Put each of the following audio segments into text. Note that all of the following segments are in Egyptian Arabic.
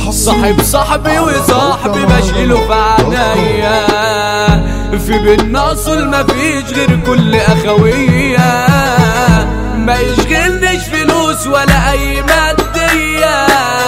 صاحب صاحبي وصاحبي بشيله في عنايا في بينا اصل مفيش غير كل اخوية ما يشغلنيش فلوس ولا اي مادية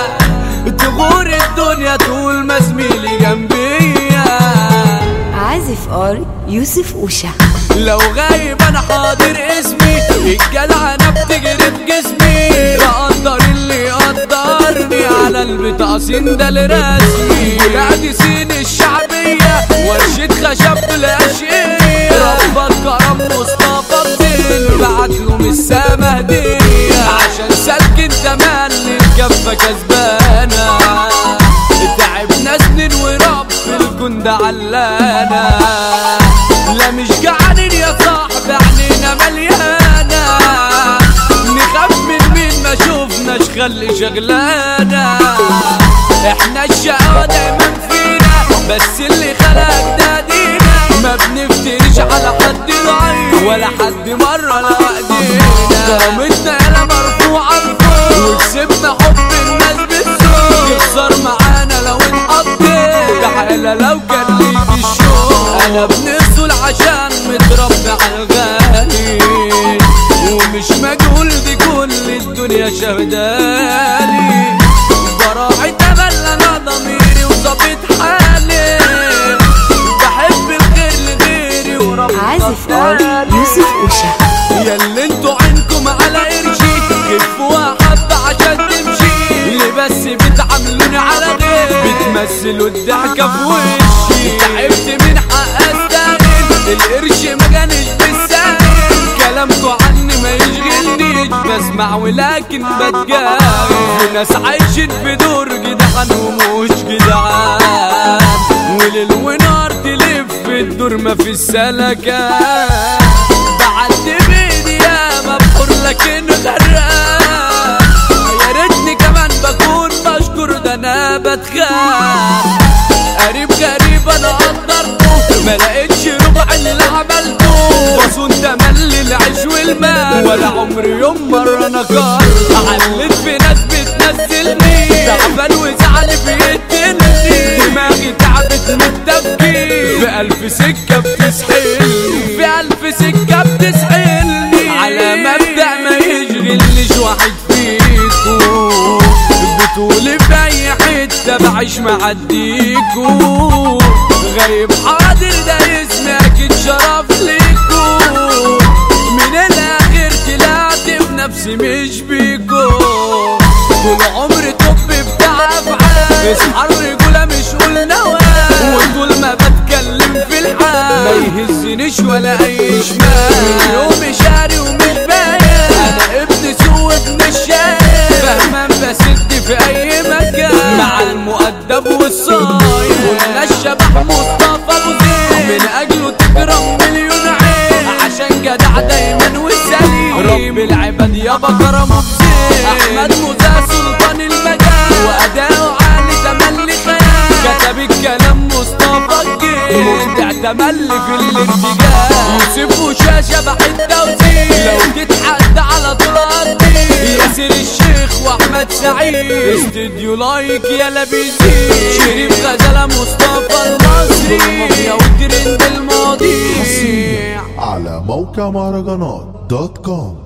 تغور الدنيا طول ما زميلي جنبيا عازف ار يوسف اوشا لو غايب انا حاضر اسمي الجلعنة بتجري في جسمي بقدر اللي يقدرني على البطاقسين ده الرسمي ولادي سين الشعبية ورشة خشب بالاشقية ربك كرم مصطفى بدين بعت له من السما هدية عشان سلك زمان الكفة كسبانة تعبنا سنين ورب الكون ده علانا لا مش جعانين يا صاحبي عينينا مليانة نخاف من مين ما شوفناش خلي شغلانة احنا الشقاوة دايما فينا بس اللي خلق ده دينا ما بنفتريش على حد ضعيف ولا حد مرة لا ايدينا كرامتنا هنا مرفوعة لفوق وكسبنا حب الناس بالذوق يخسر معانا لو اتحطيت تعالى لو كان ليك الشوق انا بنزل عشان متربي على الغالي ومش مجهول دي كل الدنيا شهداني براعي تملى انا ضميري وظابط حالي بحب الخير لغيري وربنا عازف ار يوسف اوشا يا اللي انتوا عينكم على قرشي كفوا حبة عشان تمشي اللي بس بتعاملوني على غير بتمثلوا الضحكة في وشي تعبت من حق استاهل القرش ما كانش بالسهل كلامكوا عني ما يشغلنيش بسمع ولكن بتجاهل في ناس عايشين في دور جدعان ومش جدعان وليل ونهار تلف الدور ما في السلكان بعدي بايدي يا مبحور لكن غرقان يا ريتني كمان بكون بشكر ده انا بتخان قريب غريب انا قدرته ما لقيتش ربع اللي عملته بصون تملي العيش والمال ولا عمري يوم مرة انا كرت علت في ناس بتنزلني تعبان وزعل بيقتلني دماغي تعبت من التفكير في ألف سكة بتسحلني في ألف سكة بتسحلني على مبدأ ما يشغلنيش واحد فيكو بتقولي في أي حتة بعيش معديكو غريب حاضر ده اسمي أكيد شرف ليكو من الآخر طلعت في نفسي مش بيكو طول عمري توب بتاع أفعال اصحى الرجولة مش قول نوال وطول ما بتكلم في الحال ما يهزنيش ولا أي شمال يومي شاري ومش باين أنا ابن سوق ابن الشارع فهمان بسد في أي مكان مع المؤدب والصايع قلنا الشبح مصطفى أبو زين من أجله تكرم مليون عين عشان جدع دايما وسليم رب العباد يابا كرمه بزين أحمد موسى سلطان المجال وأداؤه عالي تملي خيال كتب الكلام مصطفى الجيل مبدع تملي في الاتجاه يوسف وشاشة بحب توزيع لو تتحدى على طول قدي ياسر الشيخ واحمد سعيد استديو لايك يلا بيزيد شريف غزالة مصطفى المصري يا وترند الماضي على موقع مهرجانات دوت كوم